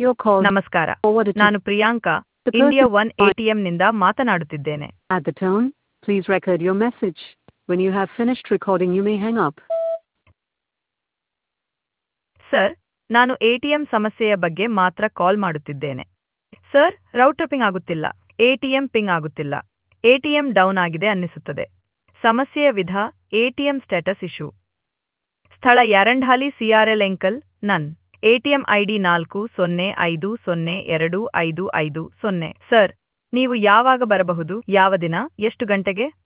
Your call ನಮಸ್ಕಾರ forwarded to ನಾನು Priyanka the India person one ಎಟಿಎಂನಿಂದ ಮಾತನಾಡುತ್ತಿದ್ದೇನೆ at the tone. Please record your message. When you have finished recording, you may hang up. Sir ನಾನು ATM ಸಮಸ್ಯೆಯ ಬಗ್ಗೆ ಮಾತ್ರ call ಮಾಡುತ್ತಿದ್ದೇನೆ ಸರ್ ರೌಟರ್ ಪಿಂಗ್ ಆಗುತ್ತಿಲ್ಲ ಎಟಿಎಂ ಪಿಂಗ್ ಆಗುತ್ತಿಲ್ಲ ಎಟಿಎಂ ಡೌನ್ ಆಗಿದೆ ಅನ್ನಿಸುತ್ತದೆ ಸಮಸ್ಯೆಯ ವಿಧ ಎಟಿಎಂ ಸ್ಟೇಟಸ್ ಇಶ್ಯೂ ಸ್ಥಳ ಯಾರಂಢಾಲಿ ಸಿಆರ್ಎಲ್ ಎಂಕಲ್ ನನ್ ಎಟಿಎಂ ಐಡಿ ನಾಲ್ಕು ಸೊನ್ನೆ ಐದು ಸೊನ್ನೆ ಎರಡು ಐದು ಐದು ಸೊನ್ನೆ ಸರ್ ನೀವು ಯಾವಾಗ ಬರಬಹುದು ಯಾವ ದಿನ ಎಷ್ಟು ಗಂಟೆಗೆ